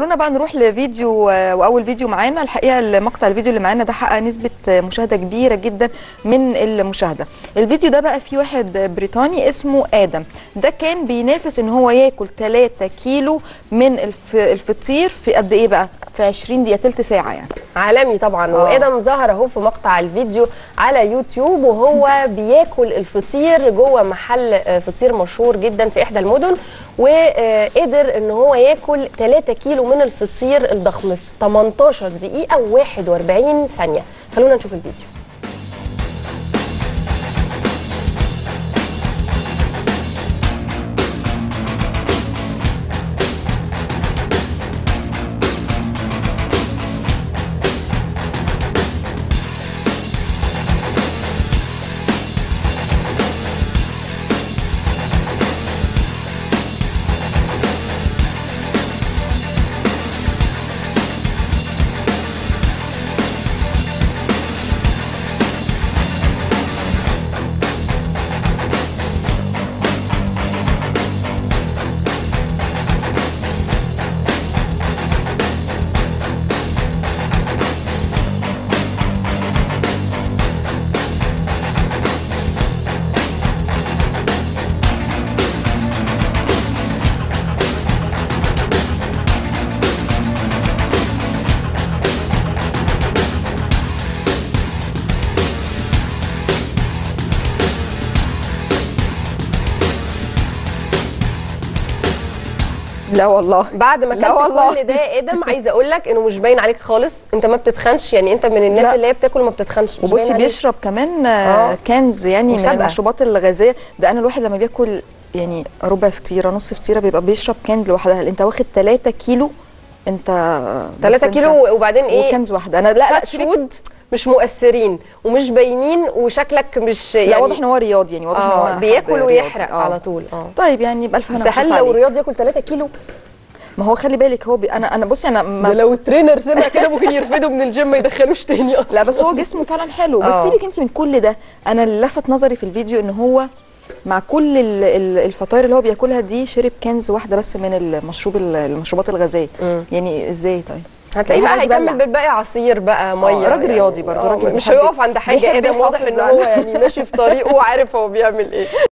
خلونا بقى نروح لفيديو آه، واول فيديو معانا الحقيقه المقطع الفيديو اللي معانا ده حقق نسبه آه، مشاهده كبيره جدا من المشاهده الفيديو ده بقى فيه واحد بريطاني اسمه ادم ده كان بينافس ان هو ياكل 3 كيلو من الف... الفطير في قد ايه بقى في 20 دقيقه تلت ساعه يعني عالمي طبعا آه. وادم ظهر اهو في مقطع الفيديو على يوتيوب وهو بياكل الفطير جوه محل آه، فطير مشهور جدا في احدى المدن وقدر ان هو ياكل 3 كيلو من الفطير الضخم في 18 دقيقه و41 ثانيه خلونا نشوف الفيديو لا والله بعد ما لا كلت والله. كل ده يا ادم عايزه اقول لك انه مش باين عليك خالص انت ما بتتخنش يعني انت من الناس لا. اللي هي بتاكل وما بتتخنش مش باين وبصي عليك. بيشرب كمان آه، آه. كنز يعني من مسابقة. المشروبات الغازيه ده انا الواحد لما بياكل يعني ربع فطيره نص فطيره بيبقى بيشرب كنز لوحدها انت واخد 3 كيلو انت 3 بس أنت- كيلو وبعدين ايه وكنز واحده انا لا لا لا سيبك- شود مش مؤثرين ومش باينين وشكلك مش لا يعني واضح ان هو رياضي يعني واضح ان هو اه حد بياكل رياضي. ويحرق آه. على طول اه طيب يعني يبقى الف هنا بس هل وشفا لو عليه. رياضي ياكل 3 كيلو ما هو خلي بالك هو بي... انا انا بصي انا ده ما... لو الترينر سمع كده ممكن يرفده من الجيم ما يدخلوش تاني اصلا لا بس هو جسمه فعلا حلو بس آه. سيبك انت من كل ده انا اللي لفت نظري في الفيديو ان هو مع كل ال- ال- الفطاير اللي هو بياكلها دي شرب كنز واحده بس من المشروب ال- المشروبات الغازيه مم. يعني ازاي طيب هتلاقيه بقى عايز هيكمل يبلع. بالباقي عصير بقى ميه راجل رياضي برضه، آه، راجل مش بيحب- هيقف عند حاجه بيحب ادم واضح يحافظ ان على- هو يعني ماشي في طريقه وعارف هو بيعمل ايه